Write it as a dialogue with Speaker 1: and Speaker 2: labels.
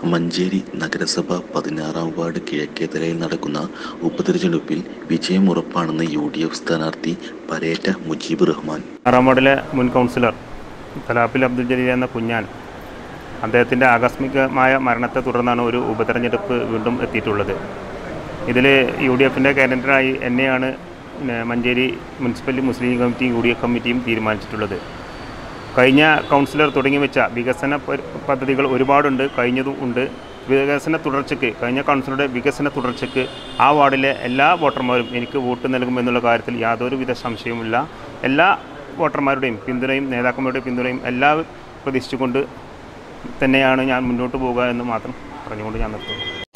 Speaker 1: മഞ്ചേരി നഗരസഭ പതിനാറാം വാർഡ് കിഴക്കേത്തലയിൽ നടക്കുന്ന ഉപതെരഞ്ഞെടുപ്പിൽ വിജയം ഉറപ്പാണെന്ന് യു ഡി എഫ് സ്ഥാനാർത്ഥി പരേറ്റ മുജീബ് റഹ്മാൻ
Speaker 2: ആറാം വാർഡിലെ മുൻ കൗൺസിലർ തലാപ്പിൽ അബ്ദുൽ ജലീൽ എന്ന കുഞ്ഞാൻ അദ്ദേഹത്തിൻ്റെ ആകസ്മികമായ മരണത്തെ തുടർന്നാണ് ഒരു ഉപതെരഞ്ഞെടുപ്പ് വീണ്ടും എത്തിയിട്ടുള്ളത് ഇതിൽ യു ഡി എഫിൻ്റെ കാൻഡിഡേറ്റായി എന്നെയാണ് പിന്നെ മഞ്ചേരി മുനിസിപ്പൽ മുസ്ലിം കമ്മിറ്റിയും യു ഡി എഫ് കമ്മിറ്റിയും തീരുമാനിച്ചിട്ടുള്ളത് കഴിഞ്ഞ കൗൺസിലർ തുടങ്ങി വെച്ച വികസന പ- പദ്ധതികൾ ഒരുപാടുണ്ട് കഴിഞ്ഞതും ഉണ്ട് വികസന തുടർച്ചയ്ക്ക് കഴിഞ്ഞ കൗൺസിലറുടെ വികസന തുടർച്ചയ്ക്ക് ആ വാർഡിലെ എല്ലാ വോട്ടർമാരും എനിക്ക് വോട്ട് നൽകുമെന്നുള്ള കാര്യത്തിൽ യാതൊരുവിധ സംശയവുമില്ല എല്ലാ വോട്ടർമാരുടെയും പിന്തുണയും നേതാക്കന്മാരുടെയും പിന്തുണയും എല്ലാ പ്രതീക്ഷിച്ചുകൊണ്ട് തന്നെയാണ് ഞാൻ മുന്നോട്ട് പോകുക എന്ന് മാത്രം പറഞ്ഞുകൊണ്ട് ഞാൻ നിർത്തുന്നു